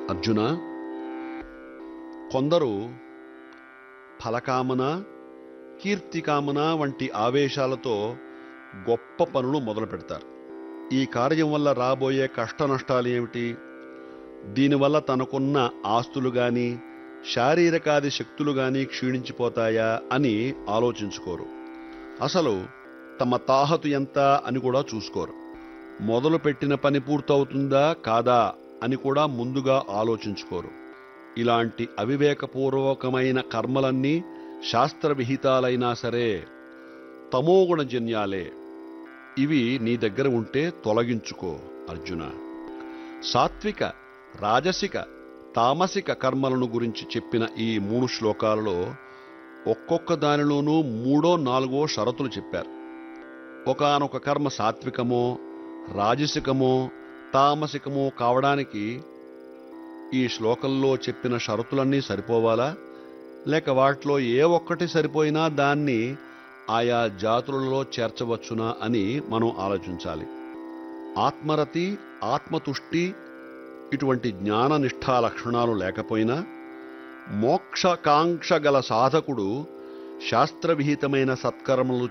అర్జున కొందరు ఫలకామన కీర్తికామన వంటి ఆవేశాలతో గొప్ప పనులు మొదలు పెడతారు ఈ కార్యం వల్ల రాబోయే కష్ట నష్టాలు ఏమిటి దీనివల్ల తనకున్న ఆస్తులు గాని శారీరకాది శక్తులు గాని క్షీణించిపోతాయా అని ఆలోచించుకోరు అసలు తమ తాహతు ఎంత అని కూడా చూసుకోరు మొదలు పెట్టిన పని పూర్తవుతుందా కాదా అని కూడా ముందుగా ఆలోచించుకోరు ఇలాంటి అవివేకపూర్వకమైన కర్మలన్నీ శాస్త్రవిహితాలైనా సరే తమోగుణజన్యాలే ఇవి నీ దగ్గర ఉంటే తొలగించుకో అర్జున సాత్విక రాజసిక తామసిక కర్మలను గురించి చెప్పిన ఈ మూడు శ్లోకాలలో ఒక్కొక్క దానిలోనూ మూడో నాలుగో షరతులు చెప్పారు ఒకానొక కర్మ సాత్వికమో రాజసికమో తామసికమో కావడానికి ఈ శ్లోకంలో చెప్పిన షరతులన్నీ సరిపోవాలా లేక వాటిలో ఏ ఒక్కటి సరిపోయినా దాన్ని ఆయా జాతులలో చేర్చవచ్చునా అని మనం ఆలోచించాలి ఆత్మరతి ఆత్మతుష్టి ఇటువంటి జ్ఞాననిష్టా లక్షణాలు లేకపోయినా మోక్షకాంక్ష గల సాధకుడు శాస్త్రవిహితమైన సత్కర్మలు